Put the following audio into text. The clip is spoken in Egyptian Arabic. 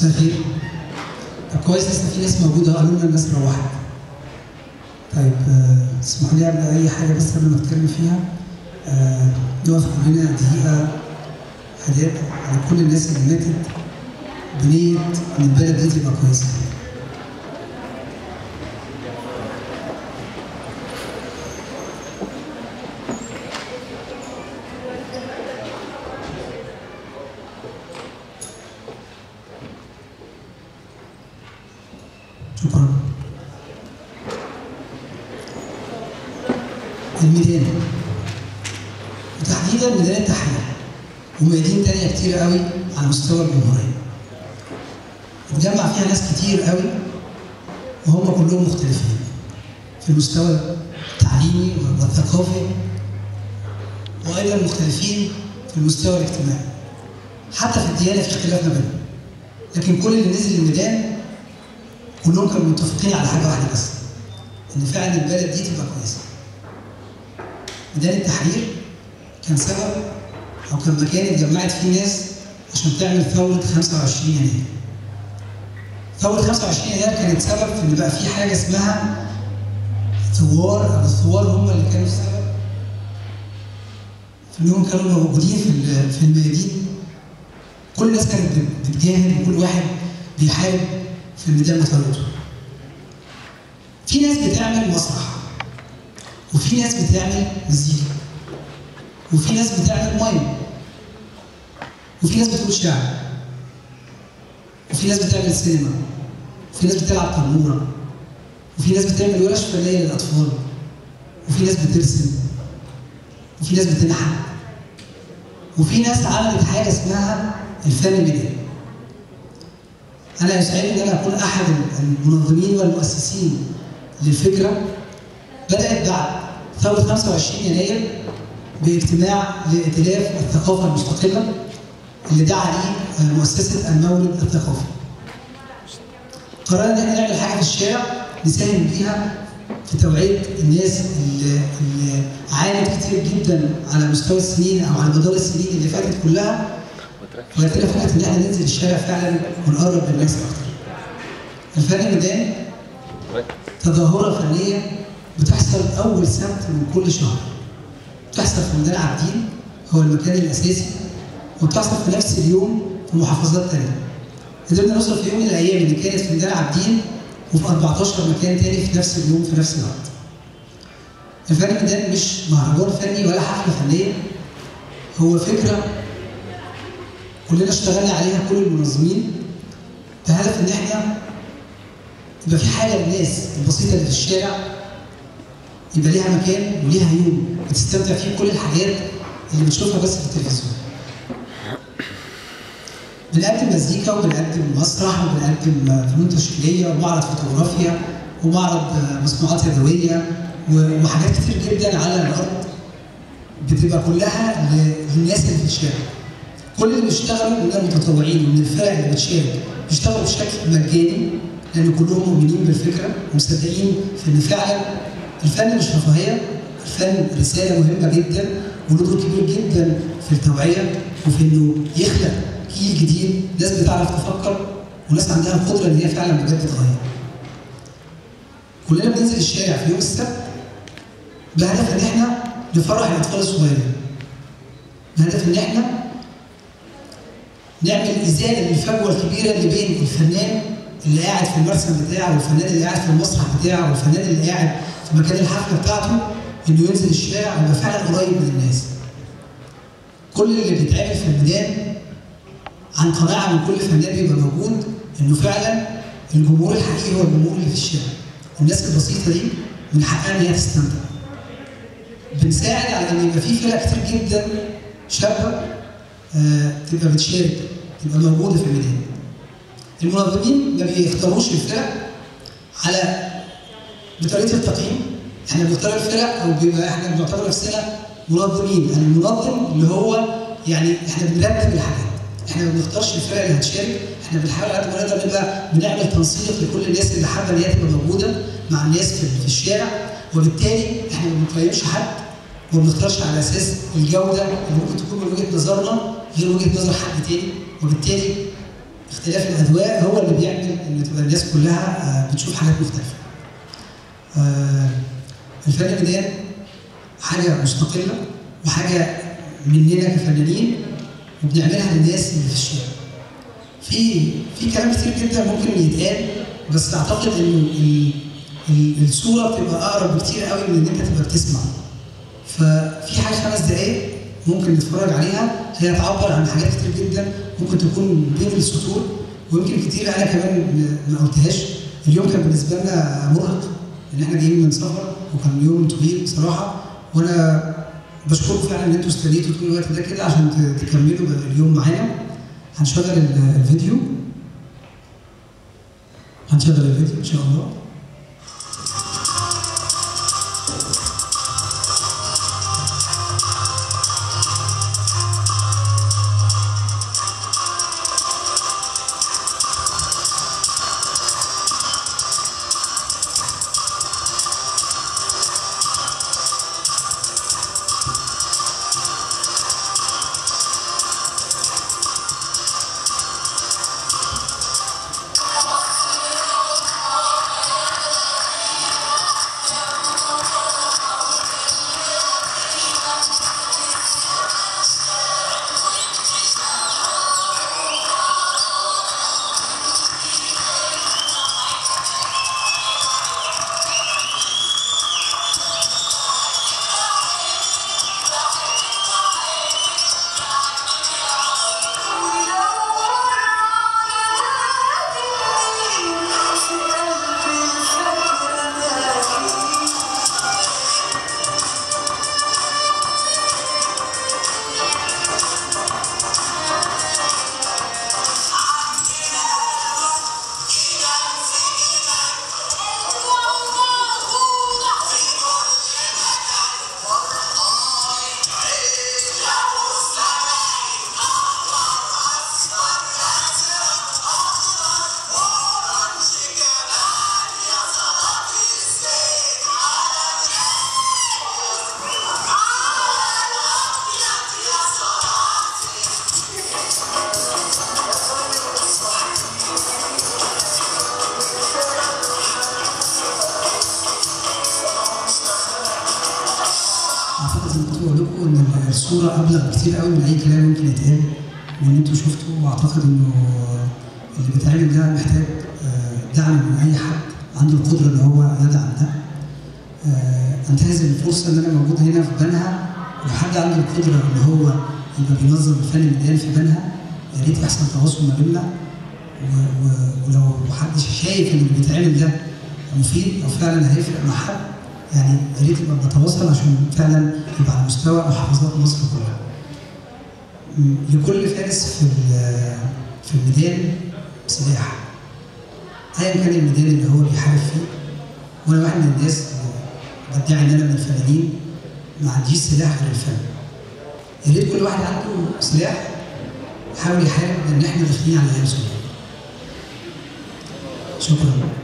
مساء الخير طب كويس لسه في ناس موجوده قالوا لنا الناس روحت طيب آه، اسمحوا لي اعمل اي حاجه بس قبل ما اتكلم فيها آه، نقف كلنا دقيقه هدايا على كل الناس اللي ماتت بنيه ان البلد دي تبقى كويسه شكرا الميدان وتحديدا ميدان التحرير وميادين تانية كتير قوي على مستوى الجمهورية اتجمع فيها ناس كتير قوي وهم كلهم مختلفين في المستوى التعليمي والثقافي وايضا مختلفين في المستوى الاجتماعي حتى في الديانه في اختلاف ما بينهم لكن كل اللي نزل الميدان كلهم كانوا متفقين على حاجه واحده بس ان فعلا البلد دي تبقى كويسه ميدان التحرير كان سبب او كان مكان اتجمعت فيه ناس عشان تعمل ثوره 25 يناير ثوره 25 يناير كانت سبب في ان بقى في حاجه اسمها ثوار او الثوار هم اللي كانوا السبب في انهم كانوا موجودين في ال- في الميادين كل الناس كانت بت- بتجاهد وكل واحد بيحارب في الميدان بطريقته في ناس بتعمل مسرح وفي ناس بتعمل مزيكا وفي ناس بتعمل مايم وفي ناس بتقول شعر وفي ناس بتعمل سينما وفي ناس بتلعب تنوره وفي ناس بتعمل ورش فنيه للاطفال وفي ناس بترسم وفي ناس بتنحت وفي ناس عملت حاجه اسمها الفن الميداني انا يسعدني ان انا اكون احد المنظمين والمؤسسين للفكره بدات بعد ثوره 25 يناير باجتماع لائتلاف الثقافه المستقله اللي دعا ليه مؤسسه المولد الثقافي. قررنا ان احنا نعمل حاجه في الشارع نساهم بيها في توعيه الناس اللي, اللي عانت كتير جدا على مستوى السنين او على مدار السنين اللي فاتت كلها وهي كده فكره ان احنا ننزل الشارع فعلا ونقرب للناس اكتر. الفن الميدان تظاهره فنيه بتحصل اول سبت من كل شهر. بتحصل في ميدان عابدين هو المكان الاساسي وبتحصل في نفس اليوم في محافظات تانية. قدرنا نوصل في يوم من الايام اللي كانت في ميدان عابدين وفي 14 مكان تاني في نفس اليوم في نفس الوقت. الفن الميدان مش مهرجان فني ولا حفله فنيه هو فكره كلنا اشتغلنا عليها كل المنظمين بهدف ان احنا يبقى في حاجه للناس البسيطه اللي في الشارع يبقى ليها مكان وليها يوم بتستمتع فيه بكل الحاجات اللي بتشوفها بس في التلفزيون. بنقدم مزيكا وبنقدم مسرح وبنقدم فنون تشكيليه ومعرض فوتوغرافيا ومعرض مصنوعات يدويه وحاجات كتير جدا على الارض بتبقى كلها للناس اللي في الشارع. كل اللي بيشتغلوا من المتطوعين ومن الفرق اللي بتشارك بيشتغلوا بشكل مجاني لان كلهم مؤمنين بالفكره ومصدقين في ان فعلا الفن مش رفاهيه الفن رساله مهمه جدا وله دور كبير جدا في التوعيه وفي انه يخلق جيل جديد ناس بتعرف تفكر وناس عندها القدره ان هي فعلا بجد تغير. كلنا بننزل الشارع في يوم السبت بهدف ان احنا نفرح الاطفال الصغيرين. بهدف ان احنا نعمل ازاله للفجوه الكبيره اللي بين الفنان اللي قاعد في المرسم بتاعه والفنان اللي قاعد في المسرح بتاعه والفنان اللي قاعد في مكان الحفله بتاعته انه ينزل الشارع ويبقى فعلا قريب من الناس. كل اللي بيتعمل في الميدان عن قناعه من كل فنان بيبقى موجود انه فعلا الجمهور الحقيقي هو الجمهور اللي في الشارع. الناس البسيطه دي من حقها ان هي تستمتع. بنساعد على ان يبقى في فرق كتير جدا شابه آه تبقى بتشارك تبقى موجوده في الميدان. المنظمين ما بيختاروش الفرق على بطريقه التقييم احنا بنختار الفرق او بيبقى احنا بنعتبر نفسنا منظمين يعني المنظم اللي هو يعني احنا بنرتب الحاجات احنا ما بنختارش الفرق اللي هتشارك احنا بنحاول على قد ما نقدر نبقى بنعمل تنسيق لكل الناس اللي حابه ان هي تبقى موجوده مع الناس في في الشارع وبالتالي احنا ما بنقيمش حد وما بنختارش على اساس الجوده اللي ممكن تكون من وجهه نظرنا غير وجهه نظر حد تاني وبالتالي اختلاف الاذواق هو اللي بيعمل ان تبقى الناس كلها آه، بتشوف حاجات مختلفه. آه، الفن الميدان حاجه مستقله وحاجه مننا كفنانين وبنعملها للناس اللي في الشارع. في في كلام كتير جدا ممكن يتقال بس اعتقد انه ال- ال- الصوره بتبقى اقرب بكتير قوي من ان انت تبقى بتسمع. ففي حاجه خمس دقائق ممكن نتفرج عليها هي تعبر عن حاجات كتير جدا ممكن تكون بين السطور ويمكن كتير انا كمان ما- ما قلتهاش اليوم كان بالنسبه لنا مرهق ان احنا جايين من سفر وكان يوم طويل بصراحه وانا بشكركم فعلا ان انتوا استنيتوا طول الوقت ده كده عشان ت- تكملوا اليوم معانا هنشغل ال- الفيديو هنشغل الفيديو ان شاء الله اعتقد زي ما كنت بقول لكم ان الصوره ابلغ كتير قوي من اي كلام ممكن يتقال وان انتوا شفتوا واعتقد انه اللي بيتعمل ده محتاج آه، دعم من اي حد عنده القدره ان هو يدعم ده آه، انتهز الفرصه ان انا موجود هنا في بنها لو حد عنده القدره ان هو يبقى بينظم الفن الميدان في بنها يا ريت يحصل تواصل ما بيننا و- و- ولو حد شايف ان اللي بيتعمل ده مفيد او فعلا هيفرق مع حد يعني يا ريت يبقى بتواصل عشان فعلا يبقى على مستوى محافظات مصر كلها. م- لكل فارس في ال- في الميدان سلاح. ايا كان الميدان اللي هو بيحارب فيه وانا واحد من الناس اللي بدعي ان انا من الفنانين ما عنديش سلاح غير الفن. يا ريت كل واحد عنده سلاح يحاول يحارب ان احنا داخلين على ايام سوداء. شكرا.